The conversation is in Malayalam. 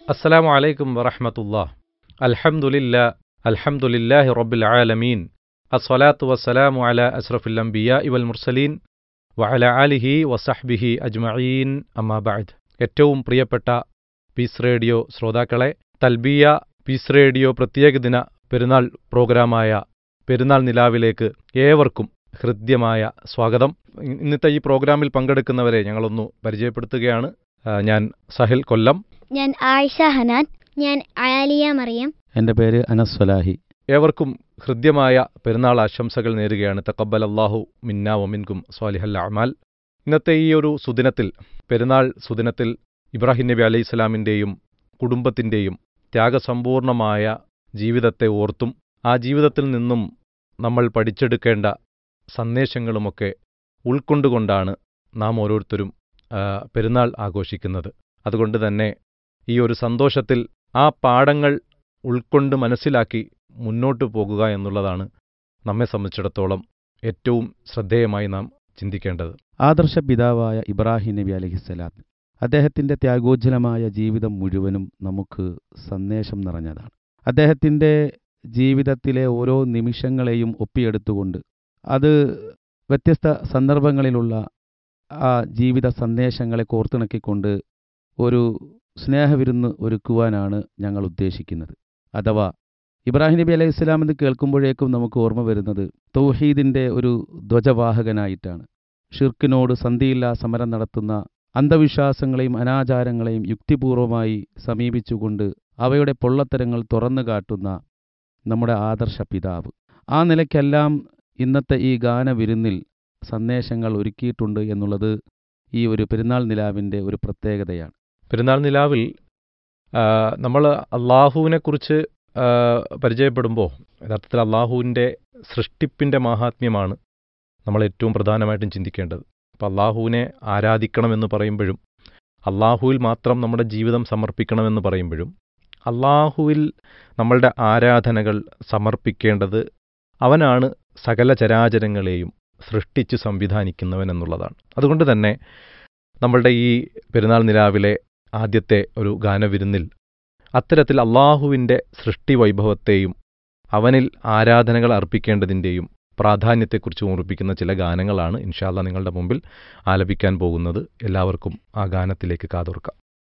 السلام عليكم ورحمة الله الحمد لله الحمد لله رب العالمين الصلاة والسلام على أشرف الأنبياء والمرسلين وعلى آله وصحبه أجمعين أما بعد ഏറ്റവും പ്രിയപ്പെട്ട പീസ് റേഡിയോ ശ്രോതാക്കളെ തൽബിയ പീസ് റേഡിയോ പ്രത്യേക ദിന പെരുന്നാൾ പ്രോഗ്രാമായ പെരുന്നാൾ നിലാവിലേക്ക് ഏവർക്കും ഹൃദ്യമായ സ്വാഗതം ഇ- ഇന്നത്തെ ഈ പ്രോഗ്രാമിൽ പങ്കെടുക്കുന്നവരെ ഞങ്ങളൊന്നു പരിചയപ്പെടുത്തുകയാണ് ആ, ഞാൻ സഹിൽ കൊല്ലം ഞാൻ ആയിഷ ഹനാൻ ഞാൻ ആലിയ മറിയം എൻ്റെ പേര് അനസ് സ്വലാഹി ഏവർക്കും ഹൃദ്യമായ പെരുന്നാൾ ആശംസകൾ നേരുകയാണ് തക്കബൽ അള്ളാഹു മിന്ന വമിൻകും സ്വാലിഹൽ അമാൽ ഇന്നത്തെ ഈ ഒരു സുദിനത്തിൽ പെരുന്നാൾ സുദിനത്തിൽ ഇബ്രാഹിം നബി അലൈഹി സ്വലാമിൻ്റെയും കുടുംബത്തിൻ്റെയും ത്യാഗസമ്പൂർണമായ ജീവിതത്തെ ഓർത്തും ആ ജീവിതത്തിൽ നിന്നും നമ്മൾ പഠിച്ചെടുക്കേണ്ട സന്ദേശങ്ങളുമൊക്കെ ഉൾക്കൊണ്ടുകൊണ്ടാണ് നാം ഓരോരുത്തരും ആ, പെരുന്നാൾ ആഘോഷിക്കുന്നത് അതുകൊണ്ട് തന്നെ ഈ ഒരു സന്തോഷത്തിൽ ആ പാഠങ്ങൾ ഉൾക്കൊണ്ട് മനസ്സിലാക്കി മുന്നോട്ടു പോകുക എന്നുള്ളതാണ് നമ്മെ സംബന്ധിച്ചിടത്തോളം ഏറ്റവും ശ്രദ്ധേയമായി നാം ചിന്തിക്കേണ്ടത് ആദർശ പിതാവായ ഇബ്രാഹിം നബി അലഹിസ്സലാം അദ്ദേഹത്തിൻ്റെ ത്യാഗോജ്ജലമായ ജീവിതം മുഴുവനും നമുക്ക് സന്ദേശം നിറഞ്ഞതാണ് അദ്ദേഹത്തിൻ്റെ ജീവിതത്തിലെ ഓരോ നിമിഷങ്ങളെയും ഒപ്പിയെടുത്തുകൊണ്ട് അത് വ്യത്യസ്ത സന്ദർഭങ്ങളിലുള്ള ആ ജീവിത സന്ദേശങ്ങളെ കോർത്തിണക്കിക്കൊണ്ട് ഒരു സ്നേഹവിരുന്ന് ഒരുക്കുവാനാണ് ഞങ്ങൾ ഉദ്ദേശിക്കുന്നത് അഥവാ ഇബ്രാഹിം നബി അലൈഹി ഇസ്ലാം എന്ന് കേൾക്കുമ്പോഴേക്കും നമുക്ക് ഓർമ്മ വരുന്നത് തൗഹീദിൻ്റെ ഒരു ധ്വജവാഹകനായിട്ടാണ് ഷിർക്കിനോട് സന്ധിയില്ലാ സമരം നടത്തുന്ന അന്ധവിശ്വാസങ്ങളെയും അനാചാരങ്ങളെയും യുക്തിപൂർവമായി സമീപിച്ചുകൊണ്ട് അവയുടെ പൊള്ളത്തരങ്ങൾ തുറന്നു കാട്ടുന്ന നമ്മുടെ ആദർശ പിതാവ് ആ നിലയ്ക്കെല്ലാം ഇന്നത്തെ ഈ ഗാനവിരുന്നിൽ സന്ദേശങ്ങൾ ഒരുക്കിയിട്ടുണ്ട് എന്നുള്ളത് ഈ ഒരു പെരുന്നാൾ നിലാവിൻ്റെ ഒരു പ്രത്യേകതയാണ് പെരുന്നാൾ നിലാവിൽ നമ്മൾ അള്ളാഹുവിനെക്കുറിച്ച് ആ, പരിചയപ്പെടുമ്പോൾ യഥാർത്ഥത്തിൽ അള്ളാഹുവിൻ്റെ സൃഷ്ടിപ്പിൻ്റെ മാഹാത്മ്യമാണ് നമ്മൾ ഏറ്റവും പ്രധാനമായിട്ടും ചിന്തിക്കേണ്ടത് അപ്പോൾ അള്ളാഹുവിനെ ആരാധിക്കണമെന്ന് പറയുമ്പോഴും അള്ളാഹുവിൽ മാത്രം നമ്മുടെ ജീവിതം സമർപ്പിക്കണമെന്ന് പറയുമ്പോഴും അള്ളാഹുവിൽ നമ്മളുടെ ആരാധനകൾ സമർപ്പിക്കേണ്ടത് അവനാണ് സകല ചരാചരങ്ങളെയും സൃഷ്ടിച്ച് സംവിധാനിക്കുന്നവൻ എന്നുള്ളതാണ് അതുകൊണ്ട് തന്നെ നമ്മളുടെ ഈ പെരുന്നാൾ നിലാവിലെ ആദ്യത്തെ ഒരു ഗാനവിരുന്നിൽ അത്തരത്തിൽ അള്ളാഹുവിൻ്റെ സൃഷ്ടി വൈഭവത്തെയും അവനിൽ ആരാധനകൾ അർപ്പിക്കേണ്ടതിൻ്റെയും പ്രാധാന്യത്തെക്കുറിച്ച് ഓർമ്മിപ്പിക്കുന്ന ചില ഗാനങ്ങളാണ് ഇൻഷാല്ല നിങ്ങളുടെ മുമ്പിൽ ആലപിക്കാൻ പോകുന്നത് എല്ലാവർക്കും ആ ഗാനത്തിലേക്ക് കാതോർക്കാം